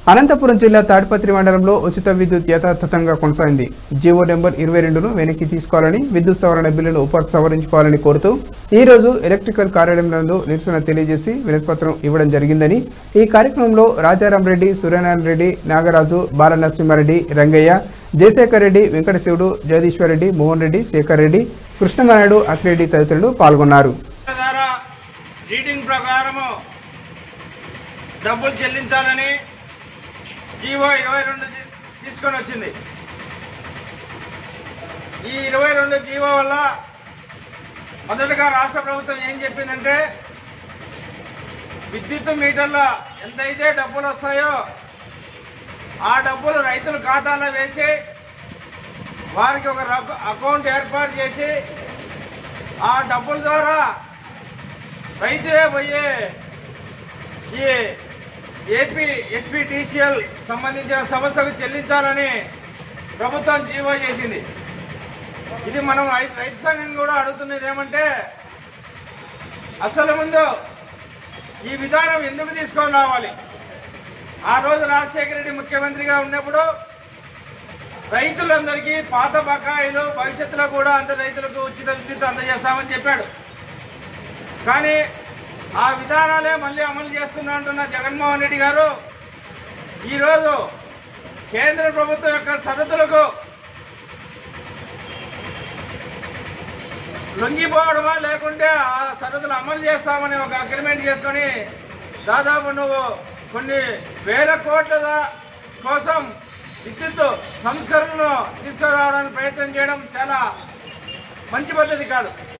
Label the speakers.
Speaker 1: అనంతపురం జిల్లా తాడిపత్రి మండలంలో ఉచిత విద్యుత్ యథాతథంగా కొనసాగింది జీవో నెంబర్ ఇరవై రెండును వెనక్కి తీసుకోవాలని విద్యుత్ సవరణ బిల్లును ఉప సవరించుకోవాలని కోరుతూ ఈ రోజు ఎలక్ట్రికల్ కార్యాలయం నందు నిరసన తెలియజేసి వినతిపత్రం ఇవ్వడం జరిగిందని ఈ కార్యక్రమంలో రాజారాం రెడ్డి సూర్యనారాయణ రెడ్డి నాగరాజు బాలనరసింహారెడ్డి రంగయ్య జయశేఖర్ రెడ్డి వెంకటశివుడు జగదీశ్వర్ రెడ్డి మోహన్ రెడ్డి శేఖర్ రెడ్డి కృష్ణనాయుడు అఖిరెడ్డి తదితరులు పాల్గొన్నారు
Speaker 2: ద్వారా రీడింగ్ ప్రకారము డబ్బులు చెల్లించాలని జీవో ఇరవై రెండు తీ- తీసుకొని వచ్చింది ఈ ఇరవై రెండు జీవో వల్ల మొదటగా రాష్ట్ర ప్రభుత్వం ఏం చెప్పిందంటే విద్యుత్ మీటర్ల ఎంతైతే డబ్బులు వస్తాయో ఆ డబ్బులు రైతుల ఖాతాలో వేసి వారికి ఒక రక- అకౌంట్ ఏర్పాటు చేసి ఆ డబ్బుల ద్వారా రైతులే పోయే ఈ ఏపీ ఎస్పీటీసీఎల్ సంబంధించిన సంస్థకు చెల్లించాలని ప్రభుత్వం జీవో చేసింది ఇది మనం రై- రైతు సంఘం కూడా అడుగుతున్నది ఏమంటే అసలు ముందు ఈ విధానం ఎందుకు తీసుకొని రావాలి ఆ రోజు రాజశేఖర రెడ్డి ముఖ్యమంత్రిగా ఉన్నప్పుడు రైతులందరికీ పాత బకాయిలు భవిష్యత్తులో కూడా అందరు రైతులకు ఉచిత విద్యుత్ అందజేస్తామని చెప్పాడు కానీ ఆ విధానాలే మళ్ళీ అమలు చేస్తున్నా అంటున్న జగన్మోహన్ రెడ్డి గారు ఈరోజు కేంద్ర ప్రభుత్వం యొక్క షరతులకు లొంగిపోవడమా లేకుంటే ఆ షరతులు అమలు చేస్తామని ఒక అగ్రిమెంట్ చేసుకొని దాదాపు నువ్వు కొన్ని వేల కోట్ల దా- కోసం విద్యుత్ సంస్కరణను తీసుకురావడానికి ప్రయత్నం చేయడం చాలా మంచి పద్ధతి కాదు